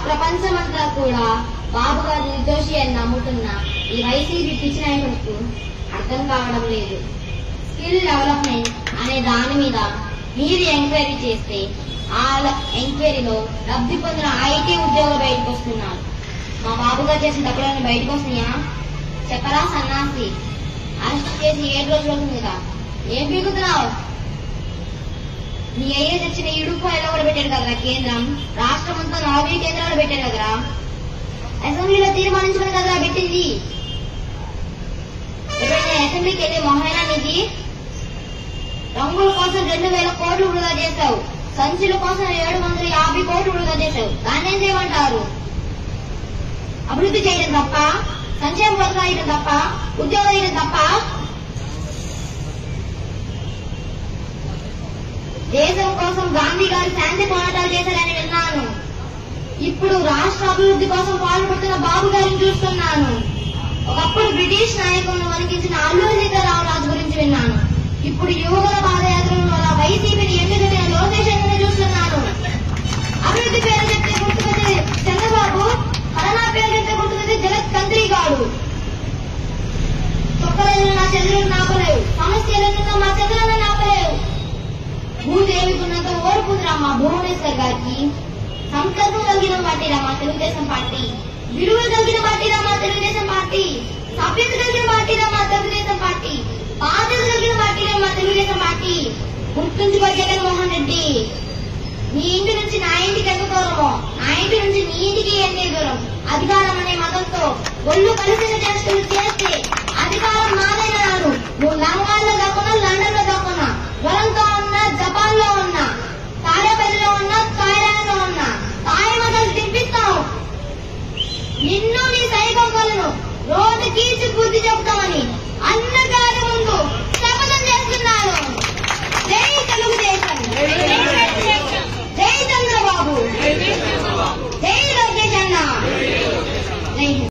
ప్రపంచమంతా కూడా బాబు గారు నిర్దోషి అని నమ్ముతున్న ఈ వైసీపీ పిచ్చి నాయకులకు అర్థం కావడం లేదు స్కిల్ డెవలప్మెంట్ అనే దాని మీద మీరు ఎంక్వైరీ చేస్తే ఆ ఎంక్వైరీలో లబ్ధి పొందిన ఐటీ ఉద్యోగులు బయటకు వస్తున్నారు మా బాబు గారు చేసిన తప్పులన్నీ బయటకు వస్తున్నాయా చెప్పరా సన్నాసి అరెస్ట్ చేసి ఏడు రోజులు అవుతుంది కదా ఏం పీకుతున్నావు నీ అయ్యే తెచ్చిన ఇడుపాయలో కూడా పెట్టారు కదరా కేంద్రం రాష్ట్రం అంతా నాలుగు కేంద్రాలు పెట్టారు కదరా అసెంబ్లీలో తీర్మానించుకుని కదరా పెట్టింది ఎప్పుడైనా అసెంబ్లీకి వెళ్ళి మొహైనా నీది రంగుల కోసం రెండు వేల కోట్లు వృధా చేశావు సంచుల కోసం ఏడు వందల యాభై కోట్లు వృధా చేశావు దాన్ని ఏం చేయమంటారు అభివృద్ధి చేయడం తప్ప సంక్షేమ పథకాలు ఇవ్వడం తప్ప ఉద్యోగం ఇవ్వడం తప్ప దేశం కోసం గాంధీ గారు శాంతి పోరాటాలు చేశారని విన్నాను ఇప్పుడు రాష్ట్ర అభివృద్ధి కోసం పాల్పడుతున్న బాబు గారిని చూస్తున్నాను ఒకప్పుడు బ్రిటిష్ నాయకులను వణికించిన అల్లూరి సీతారామరాజు గురించి విన్నాను ఇప్పుడు యువకుల పాదయాత్రల ద్వారా వైసీపీని ఎన్నుకునే లోకేషన్ చూస్తున్నాను అభివృద్ధి పేరు చెప్తే గుర్తుకొచ్చేది చంద్రబాబు కరోనా పేరు చెప్తే గుర్తుకొచ్చేది జగత్ కంత్రిగాడు తొక్కలను నా చంద్రుడు నాపలేవు సమస్యలను మా చంద్రులను నాపలేవు భూదేవికున్నంత ఓర్పుందిరా మా భువనేశ్వర్ గారికి సంస్కృతం కలిగిన పార్టీరా మా తెలుగుదేశం పార్టీ విలువలు కలిగిన పార్టీరా మా తెలుగుదేశం పార్టీ సభ్యత కలిగిన పార్టీరా మా తెలుగుదేశం పార్టీ బాధ్యత కలిగిన పార్టీరా మా తెలుగుదేశం పార్టీ గుర్తుంచుకో జగన్మోహన్ రెడ్డి నీ ఇంటి నుంచి నా ఇంటికి ఎంత దూరమో నా ఇంటి నుంచి నీ ఇంటికి ఎంత దూరం అధికారం అనే మతంతో ఒళ్ళు కలిసిన చేష్టలు చేస్తే అధికారం నాదైన నాను నువ్వు లంగాల్లో దాక్కున్నా లండన్ లో దాక్కున్నా జ్వరంతో ఉన్నా జపాన్ లో ఉన్నా తాడేపల్లిలో ఉన్నా థాయిలాండ్ లో ఉన్నా తాయి మొదలు తిప్పిస్తాం నిన్ను నీ సైకోలను రోజు కీచి బుద్ధి చెప్తామని అన్న